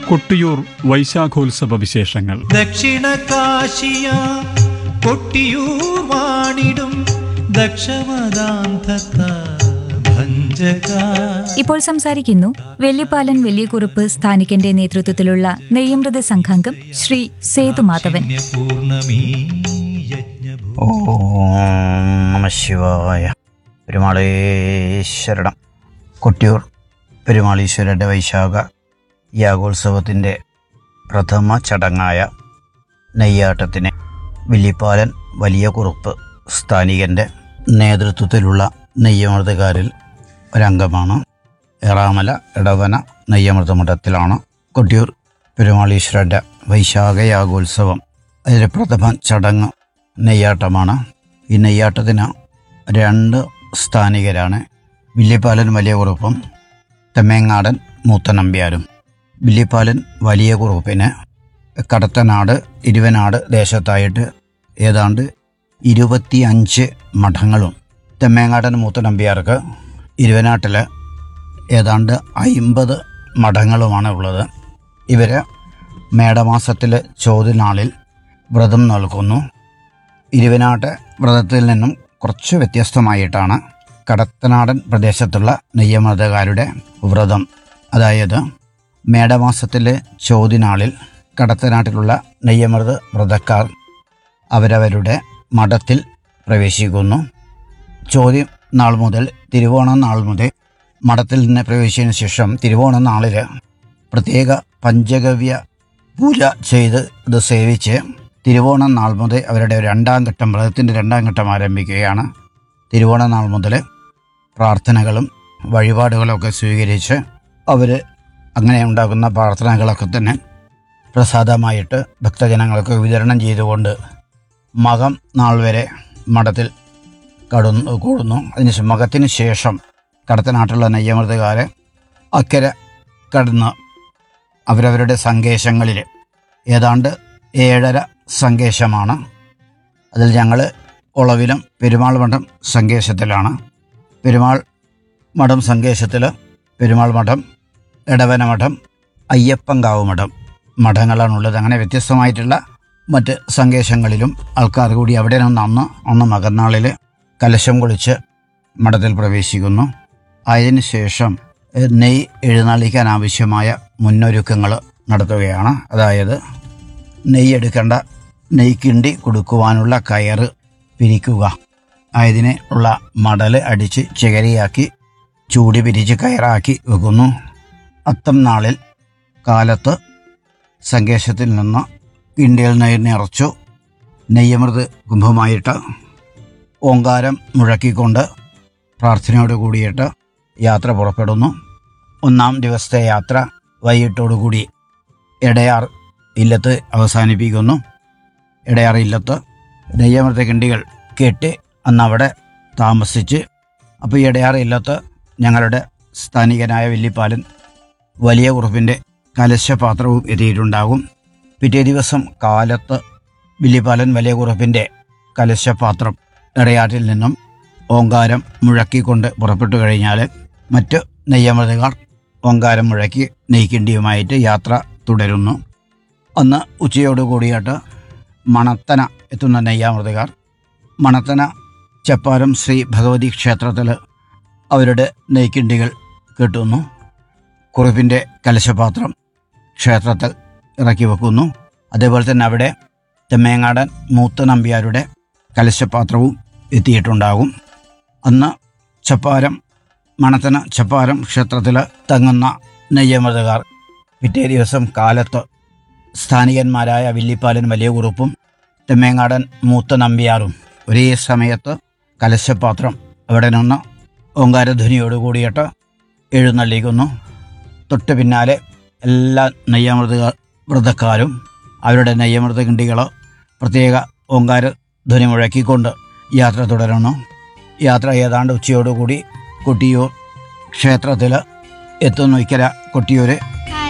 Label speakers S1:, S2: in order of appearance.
S1: കൊട്ടിയൂർ വൈശാഖോത്സവ വിശേഷങ്ങൾ
S2: ദക്ഷിണ കാശിയ കൊട്ടിയൂർ വാണിടും ദക്ഷമദാന്തത്ത ഭഞ്ജക
S3: ഇപ്പോൾ സംസാരിക്കുന്നു വെള്ളിപ്പാലൻ വലിയകുറുപ്പ് സ്ഥാനികന്റെ നേതൃത്വത്തിലുള്ള നെയ്യമൃത സംഘാംഗം ശ്രീ സേതുമാധവൻ
S2: പൂർണമീ യജ്ഞഭൂ
S4: ഓം നമ ശിവായ പെരുമാളേശ്വരണം കൊട്ടിയൂർ പെരുമാളീശ്വരൻ്റെ വൈശാഖ യാഗോത്സവത്തിൻ്റെ പ്രഥമ ചടങ്ങായ നെയ്യാട്ടത്തിന് വില്ലിപ്പാലൻ വലിയ കുറുപ്പ് സ്ഥാനികൻ്റെ നേതൃത്വത്തിലുള്ള നെയ്യമൃതകാരിൽ ഒരംഗമാണ് ഏറാമല ഇടവന നെയ്യമൃത മഠത്തിലാണ് കൊട്ടിയൂർ പെരുമാളീശ്വരൻ്റെ വൈശാഖ യാഗോത്സവം അതിലെ പ്രഥമ ചടങ്ങ് നെയ്യാട്ടമാണ് ഈ നെയ്യാട്ടത്തിന് രണ്ട് സ്ഥാനികരാണ് വില്ലിപ്പാലൻ വലിയ കുറുപ്പും തെമ്മേങ്ങാടൻ മൂത്തനമ്പ്യാരും വില്ലിപ്പാലൻ വലിയ കുറുപ്പിന് കടത്തനാട് ഇരുവനാട് ദേശത്തായിട്ട് ഏതാണ്ട് ഇരുപത്തി അഞ്ച് മഠങ്ങളും തെമ്മേങ്ങാടൻ മൂത്തനമ്പ്യാർക്ക് ഇരുവനാട്ടിൽ ഏതാണ്ട് അയിമ്പത് മഠങ്ങളുമാണ് ഉള്ളത് ഇവർ മേടമാസത്തിലെ ചോദ്യനാളിൽ വ്രതം നൽകുന്നു ഇരുവനാട്ട് വ്രതത്തിൽ നിന്നും കുറച്ച് വ്യത്യസ്തമായിട്ടാണ് കടത്തനാടൻ പ്രദേശത്തുള്ള നെയ്യമൃതകാരുടെ വ്രതം അതായത് മേടമാസത്തിലെ ചോദ്യനാളിൽ കടത്തനാട്ടിലുള്ള നെയ്യമൃത വ്രതക്കാർ അവരവരുടെ മഠത്തിൽ പ്രവേശിക്കുന്നു ചോദ്യം നാൾ മുതൽ തിരുവോണം നാൾ മുതൽ മഠത്തിൽ നിന്ന് പ്രവേശിച്ചതിന് ശേഷം തിരുവോണം നാളിൽ പ്രത്യേക പഞ്ചഗവ്യ പൂജ ചെയ്ത് ഇത് സേവിച്ച് തിരുവോണം നാൾ മുതൽ അവരുടെ രണ്ടാം ഘട്ടം വ്രതത്തിൻ്റെ രണ്ടാം ഘട്ടം ആരംഭിക്കുകയാണ് തിരുവോണം നാൾ മുതൽ പ്രാർത്ഥനകളും വഴിപാടുകളൊക്കെ സ്വീകരിച്ച് അവർ അങ്ങനെ ഉണ്ടാകുന്ന പ്രാർത്ഥനകളൊക്കെ തന്നെ പ്രസാദമായിട്ട് ഭക്തജനങ്ങൾക്ക് വിതരണം ചെയ്തുകൊണ്ട് മകം നാൾ വരെ മഠത്തിൽ കടന്നു കൂടുന്നു അതിന് മകത്തിന് ശേഷം കടത്തനാട്ടുള്ള നെയ്യമൃതകാരെ അക്കരെ കടന്ന് അവരവരുടെ സങ്കേശങ്ങളിൽ ഏതാണ്ട് ഏഴര സങ്കേശമാണ് അതിൽ ഞങ്ങൾ ഒളവിലും പെരുമാൾ മഠം സങ്കേശത്തിലാണ് പെരുമാൾ മഠം സങ്കേശത്തിൽ പെരുമാൾ മഠം എടവന മഠം അയ്യപ്പങ്കാവ് മഠം മഠങ്ങളാണുള്ളത് അങ്ങനെ വ്യത്യസ്തമായിട്ടുള്ള മറ്റ് സങ്കേശങ്ങളിലും ആൾക്കാർ കൂടി അവിടെ നിന്ന് അന്ന് അന്ന് മകന്നാളിൽ കലശം കുളിച്ച് മഠത്തിൽ പ്രവേശിക്കുന്നു അതിന് ശേഷം എഹ്, നെയ് എഴുന്നള്ളിക്കാൻ ആവശ്യമായ മുന്നൊരുക്കങ്ങൾ നടത്തുകയാണ് അതായത് നെയ്യ് എടുക്കേണ്ട നെയ്ക്കിണ്ടി കൊടുക്കുവാനുള്ള കയറ് പിരിക്കുക അതിനെ ഉള്ള മടൽ അടിച്ച് ചകരിയാക്കി ചൂടി പിരിച്ച് കയറാക്കി വെക്കുന്നു അത്തം നാളിൽ കാലത്ത് സങ്കേശത്തിൽ നിന്ന് കിണ്ടിയിൽ നെയ്യ് നിറച്ചു നെയ്യമൃത് കുംഭമായിട്ട് ഓങ്കാരം മുഴക്കിക്കൊണ്ട് പ്രാർത്ഥനയോട് കൂടിയിട്ട് യാത്ര പുറപ്പെടുന്നു ഒന്നാം ദിവസത്തെ യാത്ര വൈകിട്ടോടുകൂടി എടയാർ ഇല്ലത്ത് അവസാനിപ്പിക്കുന്നു എടയാർ ഇല്ലത്ത് നെയ്യമൃത കിണ്ടികൾ കെട്ടി അന്ന് അവിടെ താമസിച്ച് അപ്പോൾ ഈ എടയാർ ഇല്ലത്ത് ഞങ്ങളുടെ സ്ഥാനികനായ വില്ലിപ്പാലൻ വലിയ കുറുപ്പിൻ്റെ കലശപാത്രവും എത്തിയിട്ടുണ്ടാകും പിറ്റേ ദിവസം കാലത്ത് വില്ലിപ്പാലൻ വലിയ കുറുപ്പിൻ്റെ കലശപാത്രം ഇടയാറ്റിൽ നിന്നും ഓങ്കാരം മുഴക്കിക്കൊണ്ട് പുറപ്പെട്ടു കഴിഞ്ഞാൽ മറ്റ് നെയ്യമൃതകാർ ഓങ്കാരം മുഴക്കി നെയ്ക്കിണ്ടിയുമായിട്ട് യാത്ര തുടരുന്നു അന്ന് ഉച്ചയോട് കൂടിയിട്ട് മണത്തന എത്തുന്ന നെയ്യാമൃതകാർ മണത്തന ചപ്പാരം ശ്രീ ഭഗവതി ക്ഷേത്രത്തിൽ അവരുടെ നെയ്ക്കിണ്ടികൾ കെട്ടുന്നു കുറിപ്പിൻ്റെ കലശപാത്രം ക്ഷേത്രത്തിൽ ഇറക്കി വെക്കുന്നു അതേപോലെ തന്നെ അവിടെ തെമ്മേങ്ങാടൻ മൂത്ത നമ്പ്യാരുടെ കലശപാത്രവും എത്തിയിട്ടുണ്ടാകും അന്ന് ചപ്പാരം മണത്തന ചപ്പാരം ക്ഷേത്രത്തിൽ തങ്ങുന്ന നെയ്യമൃതകാർ പിറ്റേ ദിവസം കാലത്ത് സ്ഥാനികന്മാരായ വില്ലിപ്പാലൻ വലിയ കുറുപ്പും തെമ്മേങ്ങാടൻ മൂത്ത നമ്പ്യാറും ഒരേ സമയത്ത് കലശപാത്രം അവിടെ നിന്ന് ഓങ്കാരധ്വനിയോട് കൂടിയിട്ട് എഴുന്നള്ളിക്കുന്നു തൊട്ട് പിന്നാലെ എല്ലാ നെയ്യമൃത വ്രതക്കാരും അവരുടെ നെയ്യമൃത കിണ്ടികൾ പ്രത്യേക ഓങ്കാര ധ്വനി മുഴക്കിക്കൊണ്ട് യാത്ര തുടരുന്നു യാത്ര ഏതാണ്ട് ഉച്ചയോടുകൂടി കൊട്ടിയൂർ ക്ഷേത്രത്തിൽ എത്തുന്നു ഇക്കര കൊട്ടിയൂർ